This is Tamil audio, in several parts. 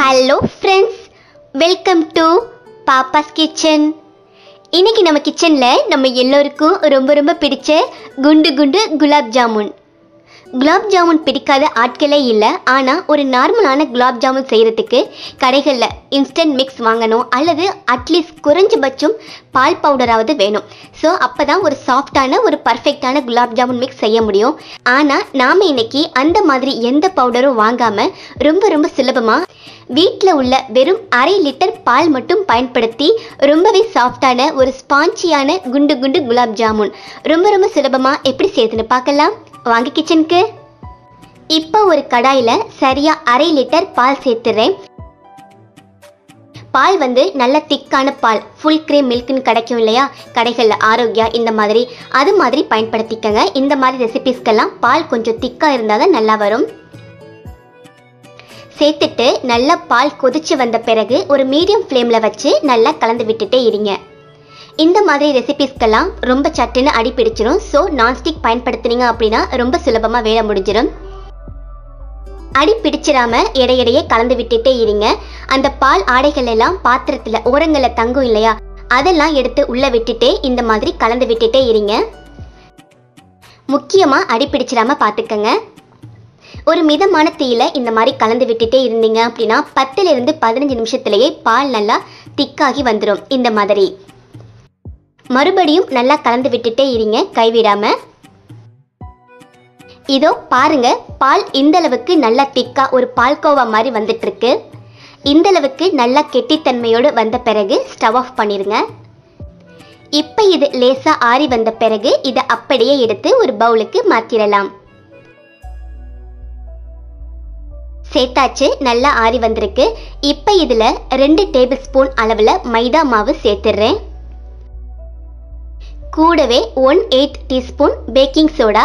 hello friends welcome to Pappa's kitchen இன்னைக்கு நம்ம கிச்சனில் நம்ம எல்லோருக்கும் ரொம்ப ரொம்ப பிடிச்ச குண்டு குண்டு குலாப் ஜாமுன் குலாப் ஜாமுன் பிடிக்காத ஆட்களே இல்லை ஆனால் ஒரு நார்மலான குலாப் ஜாமுன் செய்கிறதுக்கு கடைகளில் இன்ஸ்டன்ட் மிக்ஸ் வாங்கணும் அல்லது அட்லீஸ்ட் குறைஞ்சபட்சம் பால் பவுடராவது வேணும் ஸோ அப்போ தான் ஒரு சாஃப்டான ஒரு பர்ஃபெக்டான குலாப் ஜாமுன் மிக்ஸ் செய்ய முடியும் ஆனால் நாம் இன்னைக்கு அந்த மாதிரி எந்த பவுடரும் வாங்காமல் ரொம்ப ரொம்ப சுலபமாக வீட்டில் உள்ள வெறும் அரை லிட்டர் பால் மட்டும் பயன்படுத்தி ரொம்பவே சாஃப்டான ஒரு ஸ்பாஞ்சியான குண்டு குண்டு குலாப் ஜாமுன் ரொம்ப ரொம்ப சுலபமாக எப்படி செய்யுதுன்னு பார்க்கலாம் வாங்க கிச்சனுக்கு இப்போ ஒரு கடாயில் சரியாக அரை லிட்டர் பால் சேர்த்துறேன் பால் வந்து நல்ல திக்கான பால் ஃபுல் க்ரீம் மில்க்குன்னு கிடைக்கும் இல்லையா கடைகளில் ஆரோக்கியா இந்த மாதிரி அது மாதிரி பயன்படுத்திக்கங்க இந்த மாதிரி ரெசிபிஸ்க்கெல்லாம் பால் கொஞ்சம் திக்காக இருந்தால் தான் நல்லா வரும் சேர்த்துட்டு நல்லா பால் கொதிச்சு வந்த பிறகு ஒரு மீடியம் ஃப்ளேமில் வச்சு நல்லா கலந்து விட்டுட்டே இருங்க இந்த மாதிரி ரெசிபிஸ்க்கெல்லாம் ரொம்ப சட்டுன்னு அடி பிடிச்சிரும் ஸோ நான்ஸ்டிக் பயன்படுத்துனீங்க அப்படின்னா ரொம்ப சுலபமாக வேலை முடிஞ்சிடும் அடி பிடிச்சிடாம இடையிடையே கலந்து விட்டுட்டே இருங்க அந்த பால் ஆடைகள் எல்லாம் பாத்திரத்தில் ஓரங்களில் தங்கும் இல்லையா அதெல்லாம் எடுத்து உள்ளே விட்டுட்டே இந்த மாதிரி கலந்து விட்டுட்டே இருங்க முக்கியமாக அடி பிடிச்சிடாம பார்த்துக்கங்க ஒரு மிதமான தீயில இந்த மாதிரி கலந்து விட்டுட்டே இருந்தீங்க அப்படின்னா பத்துல இருந்து பதினஞ்சு நிமிஷத்துலயே பால் நல்லா திக்காகி வந்துடும் இந்த மாதிரி மறுபடியும் நல்லா கலந்து விட்டுட்டே இருங்க கைவிடாம இதோ பாருங்க பால் இந்த அளவுக்கு நல்லா திக்கா ஒரு பால்கோவா மாதிரி வந்துட்டு இருக்கு இந்த அளவுக்கு நல்லா கெட்டித்தன்மையோடு வந்த பிறகு ஸ்டவ் ஆஃப் பண்ணிருங்க இப்போ இது லேசா ஆறி வந்த பிறகு இதை அப்படியே எடுத்து ஒரு பவுலுக்கு மாற்றிடலாம் சேர்த்தாச்சு நல்லா ஆறி வந்திருக்கு இப்போ இதில் ரெண்டு டேபிள் ஸ்பூன் அளவில் மைதா மாவு சேர்த்துடுறேன் கூடவே one eight teaspoon baking soda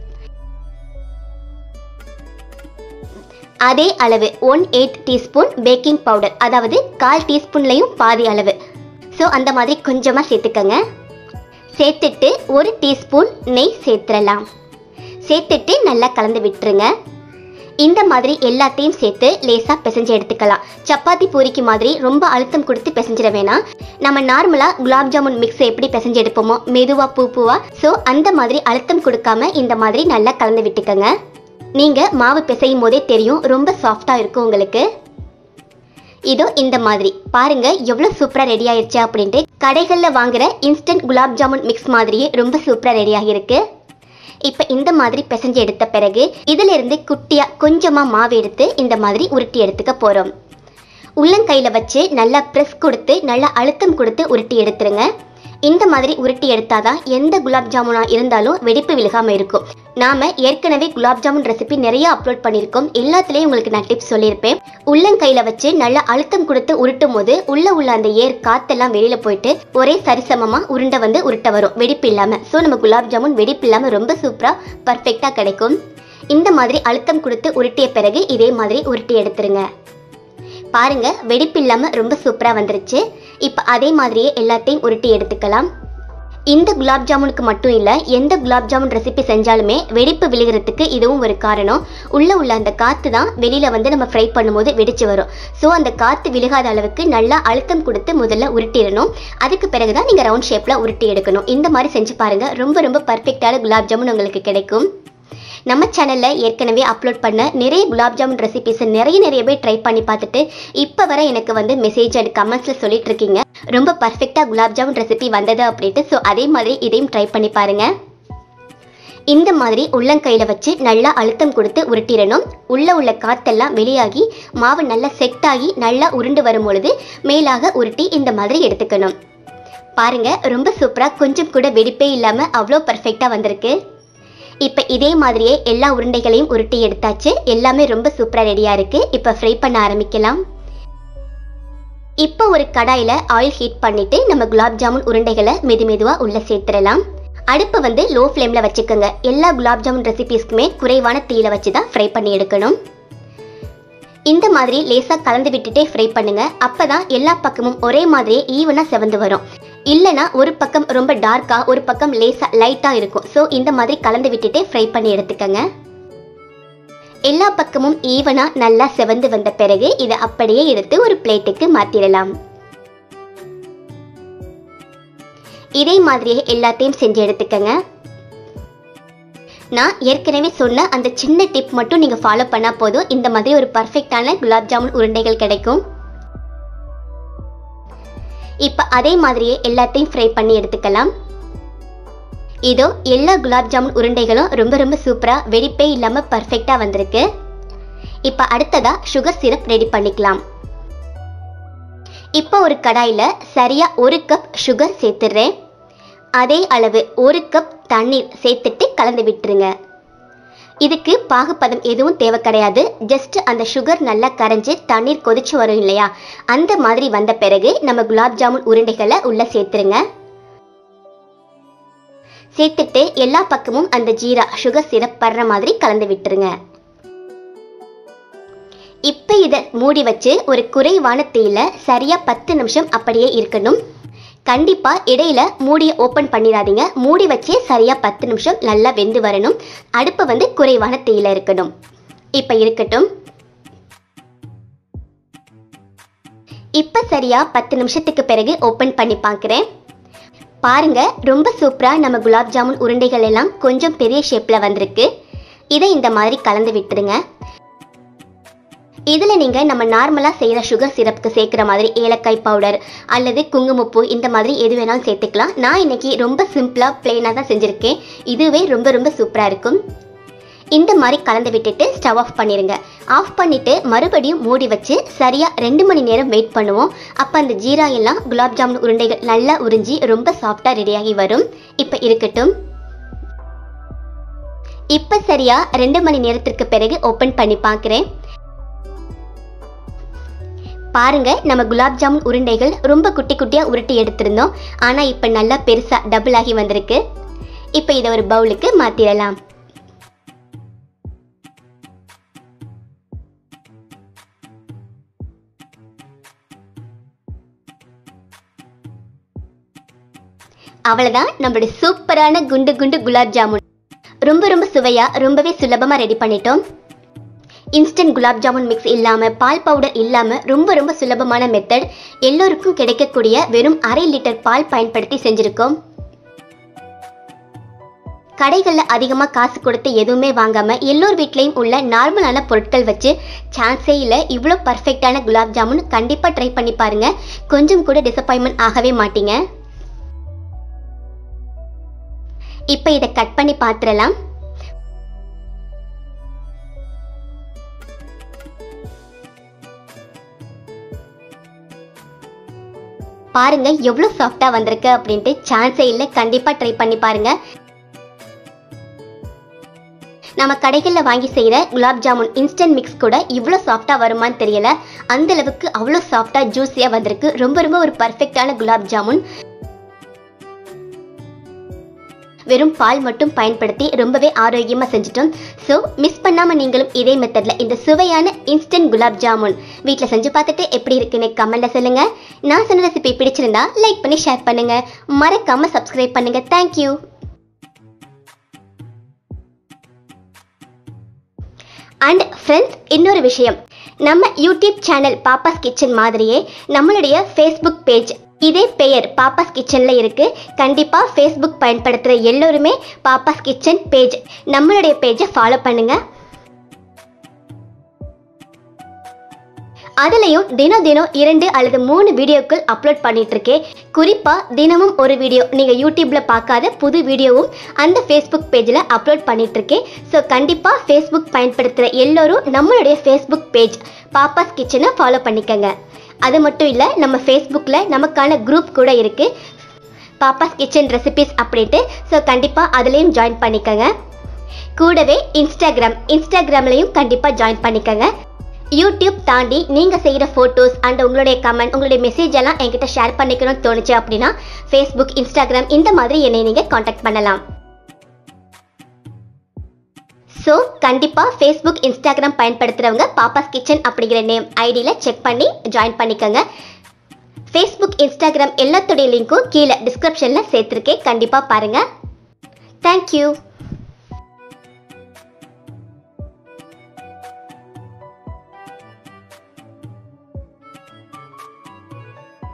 அதே அளவு one eight teaspoon baking powder அதாவது கால் டீஸ்பூன்லையும் பாதி அளவு ஸோ அந்த மாதிரி கொஞ்சமாக சேர்த்துக்கங்க சேர்த்துட்டு ஒரு டீஸ்பூன் நெய் சேர்த்துடலாம் சேர்த்துட்டு நல்லா கலந்து விட்டுருங்க இந்த மாதிரி எல்லாத்தையும் சேர்த்து லேசாக பிசைஞ்சு எடுத்துக்கலாம் சப்பாத்தி பூரிக்கு மாதிரி ரொம்ப அழுத்தம் கொடுத்து பிசைஞ்சிட வேணாம் நம்ம நார்மலாக குலாப் ஜாமுன் மிக்ஸ் எப்படி பிசைஞ்சு எடுப்போமோ மெதுவாக பூ பூவா ஸோ அந்த மாதிரி அழுத்தம் கொடுக்காம இந்த மாதிரி நல்லா கலந்து விட்டுக்கங்க நீங்கள் மாவு பிசையும் போதே தெரியும் ரொம்ப சாஃப்டாக இருக்கும் உங்களுக்கு இதோ இந்த மாதிரி பாருங்க எவ்வளோ சூப்பராக ரெடி ஆயிருச்சு அப்படின்ட்டு கடைகளில் வாங்குற இன்ஸ்டன்ட் குலாப் ஜாமுன் மிக்ஸ் மாதிரியே ரொம்ப சூப்பராக ரெடி ஆகியிருக்கு இப்போ இந்த மாதிரி பிசைஞ்சு எடுத்த பிறகு இதிலிருந்து குட்டியாக கொஞ்சமாக மாவு எடுத்து இந்த மாதிரி உருட்டி எடுத்துக்க போகிறோம் உள்ளங்கையில் வச்சு நல்லா ப்ரெஸ் கொடுத்து நல்லா அழுத்தம் கொடுத்து உருட்டி எடுத்துருங்க இந்த மாதிரி உருட்டி எடுத்தாதான் எந்த குலாப் ஜாமுனாக இருந்தாலும் வெடிப்பு விழுகாமல் இருக்கும் நாம ஏற்கனவே குலாப் ஜாமுன் ரெசிபி நிறைய அப்லோட் பண்ணியிருக்கோம் எல்லாத்துலேயும் உங்களுக்கு நான் டிப்ஸ் சொல்லியிருப்பேன் உள்ளங்கையில் வச்சு நல்லா அழுத்தம் கொடுத்து உருட்டும் போது உள்ள உள்ள அந்த ஏர் காத்தெல்லாம் வெளியில் போயிட்டு ஒரே சரிசமமாக உருண்டை வந்து உருட்ட வரும் வெடிப்பு இல்லாமல் ஸோ நம்ம குலாப் ஜாமுன் வெடிப்பு இல்லாமல் ரொம்ப சூப்பராக பர்ஃபெக்டாக கிடைக்கும் இந்த மாதிரி அழுத்தம் கொடுத்து உருட்டிய பிறகு இதே மாதிரி உருட்டி எடுத்துருங்க பாருங்க வெடிப்பு இல்லாமல் ரொம்ப சூப்பராக வந்துருச்சு இப்போ அதே மாதிரியே எல்லாத்தையும் உருட்டி எடுத்துக்கலாம் இந்த குலாப் ஜாமுனுக்கு மட்டும் இல்லை எந்த குலாப் ஜாமுன் ரெசிபி செஞ்சாலுமே வெடிப்பு விழுகிறதுக்கு இதுவும் ஒரு காரணம் உள்ளே உள்ள அந்த காற்று தான் வெளியில் வந்து நம்ம ஃப்ரை பண்ணும்போது வெடிச்சு வரும் ஸோ அந்த காற்று விழுகாத அளவுக்கு நல்லா அழுத்தம் கொடுத்து முதல்ல உருட்டிடணும் அதுக்கு பிறகு தான் நீங்கள் ரவுண்ட் ஷேப்பில் உருட்டி எடுக்கணும் இந்த மாதிரி செஞ்சு பாருங்கள் ரொம்ப ரொம்ப பர்ஃபெக்டான குலாப் ஜாமுன் உங்களுக்கு கிடைக்கும் நம்ம சேனலில் ஏற்கனவே அப்லோட் பண்ண நிறைய குலாப் ஜாமுன் ரெசிபிஸை நிறைய நிறைய பேர் ட்ரை பண்ணி பார்த்துட்டு இப்போ வர எனக்கு வந்து மெசேஜ் அண்ட் கமெண்ட்ஸில் சொல்லிட்டு இருக்கீங்க ரொம்ப பர்ஃபெக்டாக குலாப் ஜாமுன் ரெசிபி வந்தது அப்படின்ட்டு ஸோ அதே மாதிரி இதையும் ட்ரை பண்ணி பாருங்க இந்த மாதிரி உள்ளங்கையில் வச்சு நல்லா அழுத்தம் கொடுத்து உருட்டிடணும் உள்ள உள்ள காத்தெல்லாம் வெளியாகி மாவு நல்லா செட் ஆகி நல்லா உருண்டு வரும் பொழுது மேலாக உருட்டி இந்த மாதிரி எடுத்துக்கணும் பாருங்க ரொம்ப சூப்பராக கொஞ்சம் கூட வெடிப்பே இல்லாமல் அவ்வளோ பர்ஃபெக்டாக வந்திருக்கு இப்போ இதே மாதிரியே எல்லா உருண்டைகளையும் உருட்டி எடுத்தாச்சு எல்லாமே ரொம்ப சூப்பராக ரெடியாக இருக்குது இப்போ ஃப்ரை பண்ண ஆரம்பிக்கலாம் இப்போ ஒரு கடாயில் ஆயில் ஹீட் பண்ணிட்டு நம்ம குலாப் ஜாமுன் உருண்டைகளை மெது மெதுவாக உள்ளே சேர்த்துடலாம் அடுப்பு வந்து லோ ஃப்ளேமில் வச்சுக்கோங்க எல்லா குலாப் ஜாமுன் ரெசிபீஸ்க்குமே குறைவான தீயில வச்சு தான் ஃப்ரை பண்ணி எடுக்கணும் இந்த மாதிரி லேசாக கலந்து விட்டுட்டே ஃப்ரை பண்ணுங்க அப்போ தான் எல்லா பக்கமும் ஒரே மாதிரியே ஈவனாக செவந்து வரும் இல்லைனா ஒரு பக்கம் ரொம்ப டார்க்காக ஒரு பக்கம் லேசாக லைட்டாக இருக்கும் ஸோ இந்த மாதிரி கலந்து விட்டுட்டே ஃப்ரை பண்ணி எடுத்துக்கங்க எல்லா பக்கமும் ஈவனா நல்லா செவந்து வந்த பிறகு இதை அப்படியே எடுத்து ஒரு பிளேட்டுக்கு மாத்திடலாம் இதே மாதிரியே எல்லாத்தையும் செஞ்சு எடுத்துக்கங்க நான் ஏற்கனவே சொன்ன அந்த சின்ன டிப் மட்டும் நீங்கள் ஃபாலோ பண்ணால் போதும் இந்த மாதிரி ஒரு பர்ஃபெக்டான குலாப் ஜாமுன் உருண்டைகள் கிடைக்கும் இப்போ அதே மாதிரியே எல்லாத்தையும் ஃப்ரை பண்ணி எடுத்துக்கலாம் இதோ எல்லா குலாப் ஜாமுன் உருண்டைகளும் ரொம்ப ரொம்ப சூப்பராக வெடிப்பே இல்லாமல் பர்ஃபெக்டாக வந்திருக்கு இப்போ அடுத்ததாக சுகர் சிரப் ரெடி பண்ணிக்கலாம் இப்போ ஒரு கடாயில் சரியாக ஒரு கப் சுகர் சேர்த்துடுறேன் அதே அளவு ஒரு கப் தண்ணீர் சேர்த்துட்டு கலந்து விட்டுருங்க இதுக்கு பாகுப்பதம் எதுவும் தேவை கிடையாது ஜஸ்ட் அந்த சுகர் நல்லா கரைஞ்சி தண்ணீர் கொதிச்சு வரும் இல்லையா அந்த மாதிரி வந்த பிறகு நம்ம குலாப் ஜாமுன் உருண்டைகளை உள்ள சேர்த்துருங்க சேர்த்துட்டு எல்லா பக்கமும் அந்த ஜீரா சுகர் சிரப் படுற மாதிரி கலந்து விட்டுருங்க இப்போ இதை மூடி வச்சு ஒரு குறைவான தீயில சரியா பத்து நிமிஷம் அப்படியே இருக்கணும் கண்டிப்பா இடையில மூடியை ஓப்பன் பண்ணிடாதீங்க மூடி வச்சே சரியா பத்து நிமிஷம் நல்லா வெந்து வரணும் அடுப்பு வந்து குறைவான தீயில இருக்கணும் இப்ப இருக்கட்டும் இப்ப சரியா பத்து நிமிஷத்துக்கு பிறகு ஓப்பன் பண்ணி பார்க்குறேன் பாருங்க ரொம்ப சூப்பரா நம்ம குலாப் ஜாமுன் உருண்டைகள் எல்லாம் கொஞ்சம் பெரிய ஷேப்ல வந்திருக்கு இதை இந்த மாதிரி கலந்து விட்டுருங்க இதில் நீங்கள் நம்ம நார்மலாக செய்கிற சுகர் சிரப்புக்கு சேர்க்குற மாதிரி ஏலக்காய் பவுடர் அல்லது குங்குமப்பூ இந்த மாதிரி எது வேணாலும் சேர்த்துக்கலாம் நான் இன்னைக்கு ரொம்ப சிம்பிளாக பிளெயினாக தான் செஞ்சுருக்கேன் இதுவே ரொம்ப ரொம்ப சூப்பராக இருக்கும் இந்த மாதிரி கலந்து விட்டுட்டு ஸ்டவ் ஆஃப் பண்ணிடுங்க ஆஃப் பண்ணிவிட்டு மறுபடியும் மூடி வச்சு சரியாக ரெண்டு மணி நேரம் வெயிட் பண்ணுவோம் அப்போ அந்த ஜீரா எல்லாம் குலாப் ஜாமுன் உருண்டைகள் நல்லா உறிஞ்சி ரொம்ப சாஃப்டாக ரெடியாகி வரும் இப்போ இருக்கட்டும் இப்போ சரியா ரெண்டு மணி நேரத்திற்கு பிறகு ஓப்பன் பண்ணி பார்க்குறேன் பாருங்க நம்ம குலாப் ஜாமுன் உருண்டைகள் ரொம்ப குட்டி குட்டியா உருட்டி எடுத்திருந்தோம் ஆனா இப்ப நல்லா பெருசா டபுள் ஆகி வந்திருக்கு இப்ப இதை ஒரு பவுலுக்கு மாத்திடலாம் அவ்வளவுதான் நம்மளுடைய சூப்பரான குண்டு குண்டு குலாப் ஜாமுன் ரொம்ப ரொம்ப சுவையா ரொம்பவே சுலபமா ரெடி பண்ணிட்டோம் இன்ஸ்டன்ட் குலாப் ஜாமுன் மிக்ஸ் இல்லாமல் பால் பவுடர் இல்லாமல் ரொம்ப ரொம்ப சுலபமான மெத்தட் எல்லோருக்கும் கிடைக்கக்கூடிய வெறும் அரை லிட்டர் பால் பயன்படுத்தி செஞ்சுருக்கோம் கடைகளில் அதிகமாக காசு கொடுத்து எதுவுமே வாங்காமல் எல்லோர் வீட்லேயும் உள்ள நார்மலான பொருட்கள் வச்சு சான்ஸே இல்லை இவ்வளோ பர்ஃபெக்டான குலாப் ஜாமுன் கண்டிப்பாக ட்ரை பண்ணி பாருங்க கொஞ்சம் கூட டிசப்பாயின்மெண்ட் ஆகவே மாட்டீங்க இப்போ இதை கட் பண்ணி பார்த்துடலாம் பாருங்க எவ்வளோ சாஃப்டாக வந்திருக்கு அப்படின்ட்டு சான்ஸே இல்லை கண்டிப்பாக ட்ரை பண்ணி பாருங்க நம்ம கடைகளில் வாங்கி செய்கிற குலாப் ஜாமுன் இன்ஸ்டன்ட் மிக்ஸ் கூட இவ்வளோ சாஃப்டாக வருமான்னு தெரியல அந்த அளவுக்கு அவ்வளோ சாஃப்டாக ஜூஸியாக வந்திருக்கு ரொம்ப ரொம்ப ஒரு பர்ஃபெக்டான குலாப் ஜாமுன் வெறும் பால் மட்டும் பயன்படுத்தி ரொம்பவே ஆரோக்கியமாக செஞ்சுட்டோம் ஸோ மிஸ் பண்ணாமல் நீங்களும் இதே மெத்தடில் இந்த சுவையான இன்ஸ்டன்ட் குலாப் ஜாமுன் வீட்டில் செஞ்சு பார்த்துட்டு எப்படி இருக்குன்னு கமெண்ட்ல சொல்லுங்க நான் சொன்ன ரெசிபி பிடிச்சிருந்தா லைக் பண்ணி ஷேர் பண்ணுங்க மறக்காம சப்ஸ்கிரைப் பண்ணுங்க தேங்க்யூ அண்ட் ஃப்ரெண்ட்ஸ் இன்னொரு விஷயம் நம்ம யூடியூப் சேனல் பாப்பாஸ் கிச்சன் மாதிரியே நம்மளுடைய ஃபேஸ்புக் பேஜ் இதே பெயர் பாப்பாஸ் கிச்சன்ல இருக்கு கண்டிப்பா ஃபேஸ்புக் பயன்படுத்துற எல்லோருமே பாப்பாஸ் கிச்சன் பேஜ் நம்மளுடைய பேஜை ஃபாலோ பண்ணுங்க அதுலயும் தினம் தினம் இரண்டு அல்லது மூணு வீடியோக்கள் அப்லோட் பண்ணிட்டு இருக்கேன் குறிப்பா தினமும் ஒரு வீடியோ நீங்க யூடியூப்ல பார்க்காத புது வீடியோவும் அந்த ஃபேஸ்புக் பேஜ்ல அப்லோட் பண்ணிட்டு இருக்கேன் ஸோ கண்டிப்பா ஃபேஸ்புக் பயன்படுத்துற எல்லோரும் நம்மளுடைய ஃபேஸ்புக் பேஜ் பாப்பாஸ் கிச்சனை ஃபாலோ பண்ணிக்கங்க அது மட்டும் இல்லை நம்ம ஃபேஸ்புக்கில் நமக்கான குரூப் கூட இருக்குது பாப்பாஸ் கிச்சன் ரெசிபிஸ் அப்படின்ட்டு ஸோ கண்டிப்பாக அதுலேயும் ஜாயின் பண்ணிக்கோங்க கூடவே இன்ஸ்டாகிராம் இன்ஸ்டாகிராம்லையும் கண்டிப்பாக ஜாயின் பண்ணிக்கோங்க யூடியூப் தாண்டி நீங்கள் செய்கிற ஃபோட்டோஸ் அண்ட் உங்களுடைய கமெண்ட் உங்களுடைய மெசேஜ் எல்லாம் என்கிட்ட ஷேர் பண்ணிக்கணும்னு தோணுச்சு அப்படின்னா ஃபேஸ்புக் இன்ஸ்டாகிராம் இந்த மாதிரி என்னை நீங்கள் காண்டாக்ட் பண்ணலாம் ஸோ கண்டிப்பாக ஃபேஸ்புக் இன்ஸ்டாகிராம் பயன்படுத்துகிறவங்க பாப்பாஸ் கிச்சன் அப்படிங்கிற நேம் ஐடியில் செக் பண்ணி ஜாயின் பண்ணிக்கோங்க ஃபேஸ்புக் இன்ஸ்டாகிராம் எல்லாத்துடைய லிங்க்கும் கீழே டிஸ்கிரிப்ஷனில் சேர்த்துருக்கேன் கண்டிப்பாக பாருங்கள் தேங்க்யூ